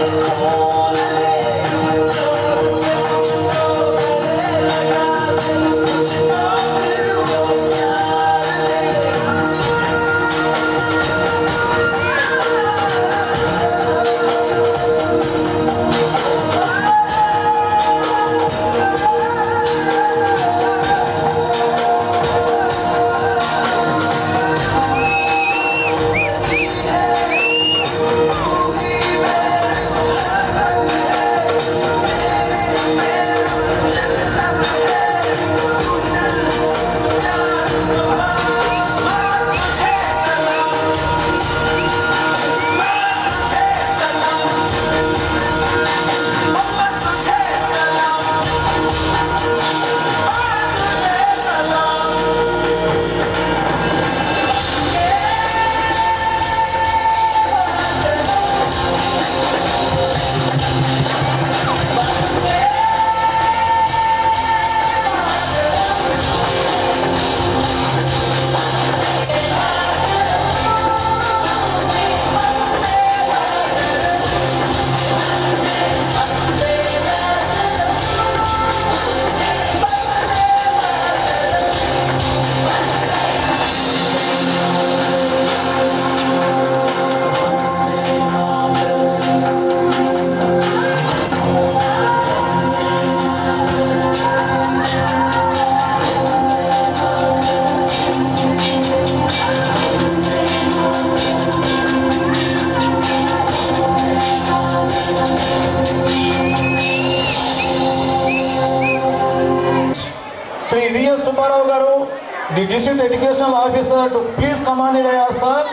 Shri V S Subbarao garu the district educational officer to please command sir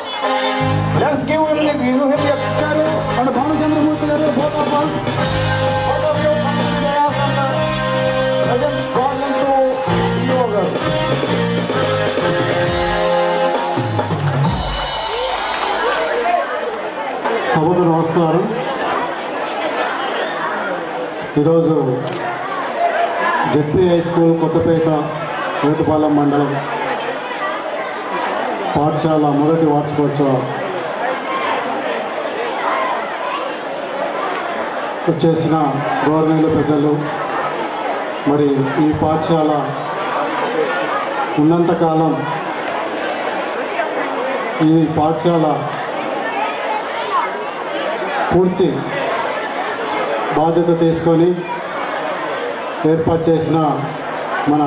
let's give him the give him the garu and Bhanuchandramurthy garu both of us both of you come to the dais and uh, present government to CEO గారు సభకు నమస్కారం ఈరోజు ZP high school Kothapeta Vetupalem మండలం పాఠశాల మొదటి వార్షికోత్సవ వచ్చేసిన government పెద్దలు మరి ఈ పాఠశాల ఉన్నంతకాలం ఈ పాఠశాల పూర్తి బాధ్యత తీసుకొని ఏర్పాటు చేసిన మన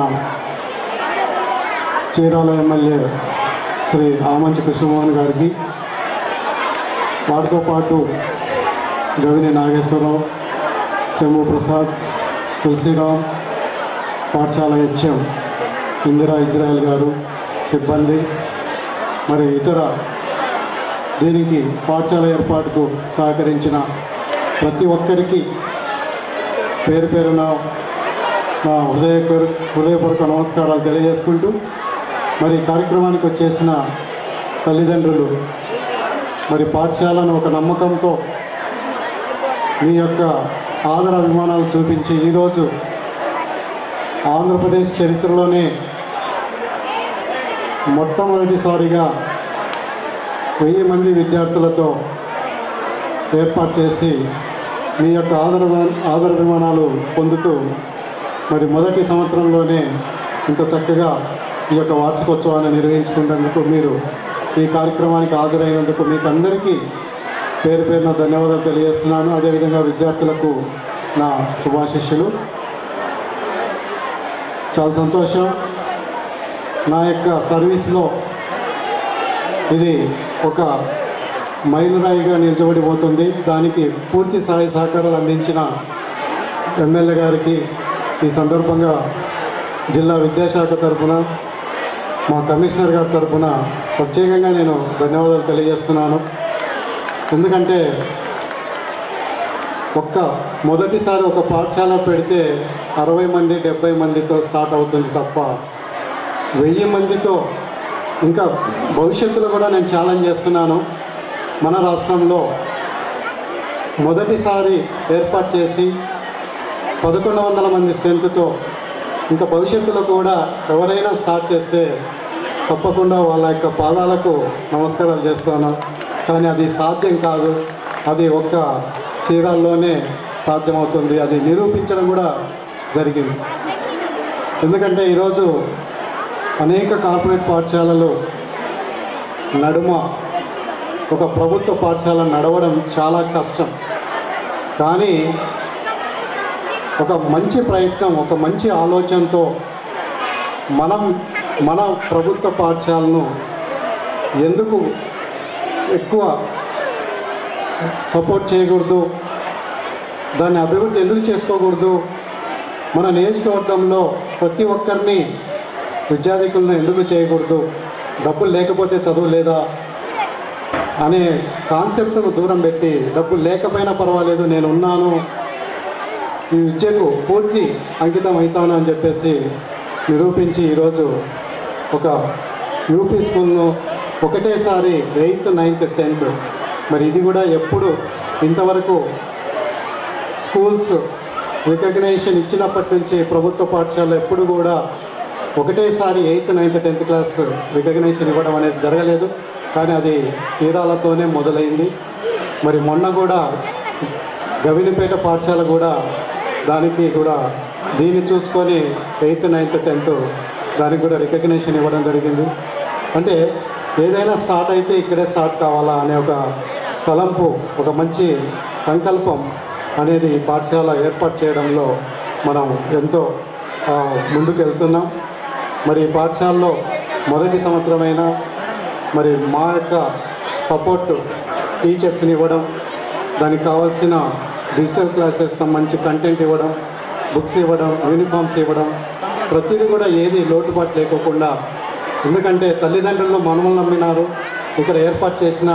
చీరాల ఎమ్మెల్యే శ్రీ ఆమంచి కృష్ణమోహన్ గారికి వాటితో పాటు గవిని నాగేశ్వరరావు శంభు ప్రసాద్ తులసిరామ్ పాఠశాల హెచ్ఎం ఇందిరా ఇజ్రాయల్ గారు సిబ్బంది మరి ఇతర దీనికి పాఠశాల ఏర్పాటుకు సహకరించిన ప్రతి ఒక్కరికి పేరు పేరున నా హృదయ హృదయపూర్వక నమస్కారాలు తెలియజేసుకుంటూ మరి ఈ కార్యక్రమానికి వచ్చేసిన తల్లిదండ్రులు మరి పాఠశాలను ఒక నమ్మకంతో మీ యొక్క ఆదర అభిమానాలు చూపించి ఈరోజు ఆంధ్రప్రదేశ్ చరిత్రలోనే మొట్టమొదటిసారిగా వెయ్యి మంది విద్యార్థులతో ఏర్పాటు చేసి మీ యొక్క ఆదర ఆదర విమానాలు పొందుతూ మరి మొదటి సంవత్సరంలోనే ఇంత చక్కగా ఈ యొక్క వార్షికోత్సవాన్ని నిర్వహించుకున్నందుకు మీరు ఈ కార్యక్రమానికి హాజరైనందుకు మీకు అందరికీ పేరు పేరున ధన్యవాదాలు తెలియజేస్తున్నాను అదేవిధంగా విద్యార్థులకు నా శుభాశిష్యులు చాలా సంతోషం నా యొక్క సర్వీస్లో ఇది ఒక మైలురాయిగా నిలిచబడిపోతుంది దానికి పూర్తి సహాయ సహకారాలు అందించిన ఎమ్మెల్యే గారికి ఈ సందర్భంగా జిల్లా విద్యాశాఖ తరఫున మా కమిషనర్ గారి తరఫున ప్రత్యేకంగా నేను ధన్యవాదాలు తెలియజేస్తున్నాను ఎందుకంటే ఒక్క మొదటిసారి ఒక పాఠశాల పెడితే అరవై మంది డెబ్బై మందితో స్టార్ట్ అవుతుంది తప్ప వెయ్యి మందితో ఇంకా భవిష్యత్తులో కూడా నేను ఛాలెంజ్ చేస్తున్నాను మన రాష్ట్రంలో మొదటిసారి ఏర్పాటు చేసి పదకొండు వందల మంది స్ట్రెంత్తో ఇంకా భవిష్యత్తులో కూడా ఎవరైనా స్టార్ట్ చేస్తే తప్పకుండా వాళ్ళ యొక్క పాదాలకు నమస్కారాలు చేస్తాను కానీ అది సాధ్యం కాదు అది ఒక చీరాల్లోనే సాధ్యమవుతుంది అది నిరూపించడం కూడా జరిగింది ఎందుకంటే ఈరోజు అనేక కార్పొరేట్ పాఠశాలలు నడుమ ఒక ప్రభుత్వ పాఠశాల నడవడం చాలా కష్టం కానీ ఒక మంచి ప్రయత్నం ఒక మంచి ఆలోచనతో మనం మన ప్రభుత్వ పాఠశాలను ఎందుకు ఎక్కువ సపోర్ట్ చేయకూడదు దాన్ని అభివృద్ధి ఎందుకు చేసుకోకూడదు మన నియోజకవర్గంలో ప్రతి ఒక్కరిని విద్యార్థికులను ఎందుకు చేయకూడదు డబ్బులు లేకపోతే చదువు లేదా అనే కాన్సెప్ట్ను దూరం పెట్టి డబ్బులు లేకపోయినా పర్వాలేదు నేను ఉన్నాను ఈ విద్యకు పూర్తి అంకితం అవుతాను అని చెప్పేసి నిరూపించి ఈరోజు ఒక యూపీ స్కూల్ను ఒకటేసారి ఎయిత్ నైన్త్ టెన్త్ మరి ఇది కూడా ఎప్పుడు ఇంతవరకు స్కూల్స్ రికగ్నేషన్ ఇచ్చినప్పటి నుంచి ప్రభుత్వ పాఠశాలలు ఎప్పుడు కూడా ఒకటేసారి eighth ninth tenth class recognition ఇవ్వడం అనేది జరగలేదు కానీ అది తీరాలతోనే మొదలైంది మరి మొన్న కూడా గవినిపేట పాఠశాల కూడా దానికి కూడా దీన్ని చూసుకొని ఎయిత్ నైన్త్ టెన్త్ దానికి కూడా రికగ్నేషన్ ఇవ్వడం జరిగింది అంటే ఏదైనా స్టార్ట్ అయితే ఇక్కడే స్టార్ట్ కావాలా అనే ఒక తలంపు ఒక మంచి సంకల్పం అనేది ఈ పాఠశాల ఏర్పాటు చేయడంలో మనం ఎంతో ఆ, ముందుకు వెళ్తున్నాం మరి ఈ పాఠశాలలో మొదటి సంవత్సరమైన మరి మా యొక్క సపోర్ట్ టీచర్స్ని ఇవ్వడం దానికి కావాల్సిన డిజిటల్ క్లాసెస్ సంబంధించి కంటెంట్ ఇవ్వడం బుక్స్ ఇవ్వడం యూనిఫామ్స్ ఇవ్వడం ప్రతిదీ కూడా ఏది లోటుపాటు లేకోకుండా ఎందుకంటే తల్లిదండ్రులు మనములు నమ్మినారు ఇక్కడ ఏర్పాటు చేసిన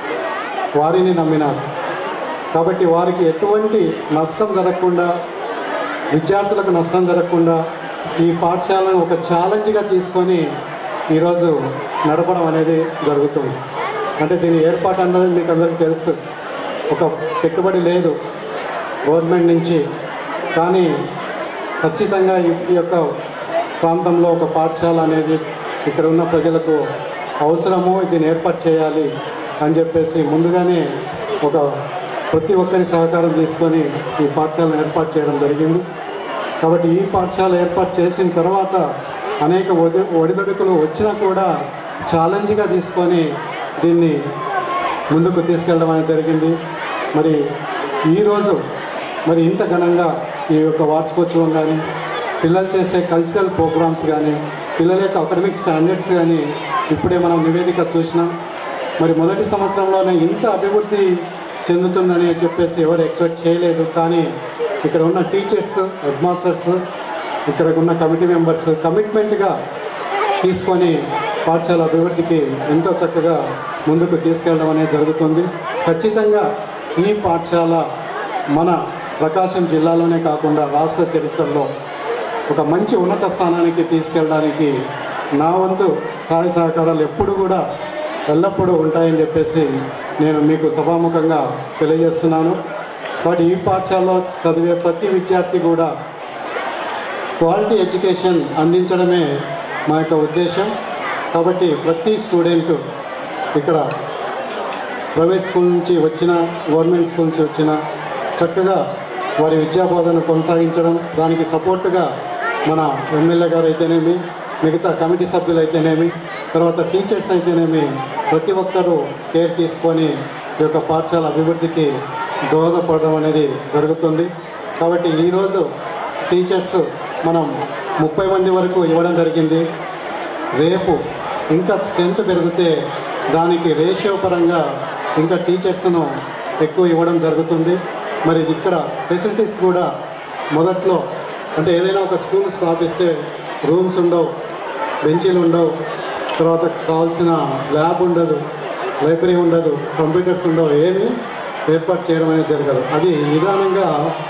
వారిని నమ్మినారు కాబట్టి వారికి ఎటువంటి నష్టం జరగకుండా విద్యార్థులకు నష్టం జరగకుండా ఈ పాఠశాలను ఒక ఛాలెంజ్గా తీసుకొని ఈరోజు నడపడం అనేది జరుగుతుంది అంటే దీని ఏర్పాటు అన్నది మీకు అందరికీ తెలుసు ఒక పెట్టుబడి లేదు గవర్నమెంట్ నుంచి కానీ ఖచ్చితంగా ఈ ఈ యొక్క ప్రాంతంలో ఒక పాఠశాల అనేది ఇక్కడ ఉన్న ప్రజలకు అవసరము దీన్ని ఏర్పాటు చేయాలి అని చెప్పేసి ముందుగానే ఒక ప్రతి ఒక్కరి సహకారం తీసుకొని ఈ పాఠశాలను ఏర్పాటు చేయడం జరిగింది కాబట్టి ఈ పాఠశాల ఏర్పాటు చేసిన తర్వాత అనేక ఒడి ఒడిదొడుకులు వచ్చినా కూడా ఛాలెంజ్గా తీసుకొని దీన్ని ముందుకు తీసుకెళ్ళడం అనేది జరిగింది మరి ఈరోజు మరి ఇంత ఘనంగా ఈ యొక్క వార్షికోత్సవం కానీ పిల్లలు చేసే కల్చరల్ ప్రోగ్రామ్స్ కానీ పిల్లల యొక్క అకాడమిక్ స్టాండర్డ్స్ కానీ ఇప్పుడే మనం నివేదిక చూసినాం మరి మొదటి సంవత్సరంలోనే ఇంత అభివృద్ధి చెందుతుందని చెప్పేసి ఎవరు ఎక్స్పెక్ట్ చేయలేదు కానీ ఇక్కడ ఉన్న టీచర్స్ హెడ్ మాస్టర్స్ ఇక్కడ ఉన్న కమిటీ మెంబర్స్ కమిట్మెంట్గా తీసుకొని పాఠశాల అభివృద్ధికి ఎంతో చక్కగా ముందుకు తీసుకెళ్ళడం అనేది జరుగుతుంది ఖచ్చితంగా ఈ పాఠశాల మన ప్రకాశం జిల్లాలోనే కాకుండా రాష్ట్ర చరిత్రలో ఒక మంచి ఉన్నత స్థానానికి తీసుకెళ్ళడానికి నా వంతు సహాయ సహకారాలు ఎప్పుడు కూడా ఎల్లప్పుడూ ఉంటాయని చెప్పేసి నేను మీకు సభాముఖంగా తెలియజేస్తున్నాను కాబట్టి ఈ పాఠశాలలో చదివే ప్రతి విద్యార్థి కూడా క్వాలిటీ ఎడ్యుకేషన్ anదించడమే మా యొక్క ఉద్దేశం కాబట్టి ప్రతి స్టూడెంట్ ఇక్కడ ప్రైవేట్ స్కూల్ నుంచి వచ్చిన గవర్నమెంట్ స్కూల్ నుంచి వచ్చిన చక్కగా వారి విద్యాబోధన కొనసాగించడం దానికి సపోర్టుగా మన ఎమ్మెల్యే గారు అయితేనేమి మిగతా కమిటీ సభ్యులు అయితేనేమి తర్వాత టీచర్స్ అయితేనేమి ప్రతి ఒక్కరూ కేర్ తీసుకొని ఈ యొక్క పాఠశాల అభివృద్ధికి దోహదపడడం అనేది జరుగుతుంది కాబట్టి ఈరోజు టీచర్స్ మనం ముప్పై మంది వరకు ఇవ్వడం జరిగింది రేపు ఇంకా స్ట్రెంత్ పెరిగితే దానికి రేషియో పరంగా ఇంకా టీచర్స్ను ఎక్కువ ఇవ్వడం జరుగుతుంది మరి ఇక్కడ ఫెసిలిటీస్ కూడా మొదట్లో అంటే ఏదైనా ఒక స్కూల్ స్థాపిస్తే రూమ్స్ ఉండవు బెంచీలు ఉండవు తర్వాత కావాల్సిన ల్యాబ్ ఉండదు లైబ్రరీ ఉండదు కంప్యూటర్స్ ఉండవు ఏమీ ఏర్పాటు చేయడం అనేది జరగదు అది నిదానంగా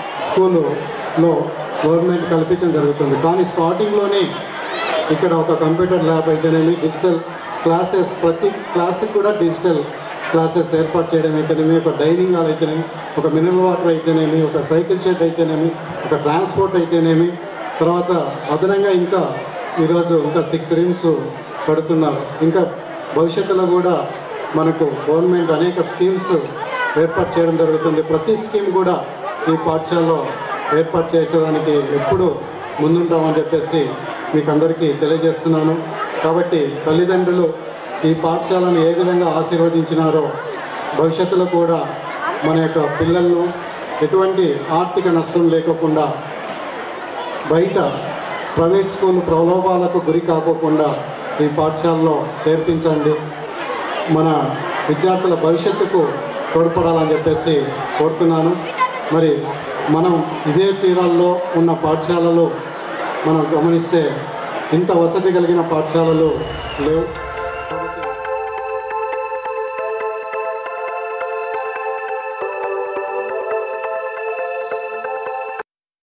స్కూలులో గవర్నమెంట్ కల్పించడం జరుగుతుంది కానీ స్టార్టింగ్లోనే ఇక్కడ ఒక కంప్యూటర్ ల్యాబ్ అయితేనేమి డిజిటల్ క్లాసెస్ ప్రతి క్లాస్కి కూడా డిజిటల్ క్లాసెస్ ఏర్పాటు చేయడం అయితేనేమి ఒక డైనింగ్ హాల్ అయితేనేమి ఒక మినరల్ వాటర్ అయితేనేమి ఒక సైకిల్ షెడ్ అయితేనేమి ఒక ట్రాన్స్పోర్ట్ అయితేనేమి తర్వాత అదనంగా ఇంకా ఈరోజు ఇంకా సిక్స్ రూమ్స్ పడుతున్నారు ఇంకా భవిష్యత్తులో కూడా మనకు గవర్నమెంట్ అనేక స్కీమ్స్ ఏర్పాటు చేయడం జరుగుతుంది ప్రతి స్కీమ్ కూడా ఈ పాఠశాలలో ఏర్పాటు చేసేదానికి ఎప్పుడు ముందుంటామని చెప్పేసి మీకు అందరికీ తెలియజేస్తున్నాను కాబట్టి తల్లిదండ్రులు ఈ పాఠశాలను ఏ విధంగా ఆశీర్వదించినారో భవిష్యత్తులో కూడా మన యొక్క పిల్లలను ఎటువంటి ఆర్థిక నష్టం లేకోకుండా బయట ప్రైవేట్ స్కూల్ ప్రలోభాలకు గురి కాకోకుండా ఈ పాఠశాలలో చేర్పించండి మన విద్యార్థుల భవిష్యత్తుకు తోడ్పడాలని చెప్పేసి కోరుతున్నాను మరి మనం ఇదే తీరాల్లో ఉన్న పాఠశాలలు మనం గమనిస్తే ఇంత వసతి కలిగిన పాఠశాలలు లేవు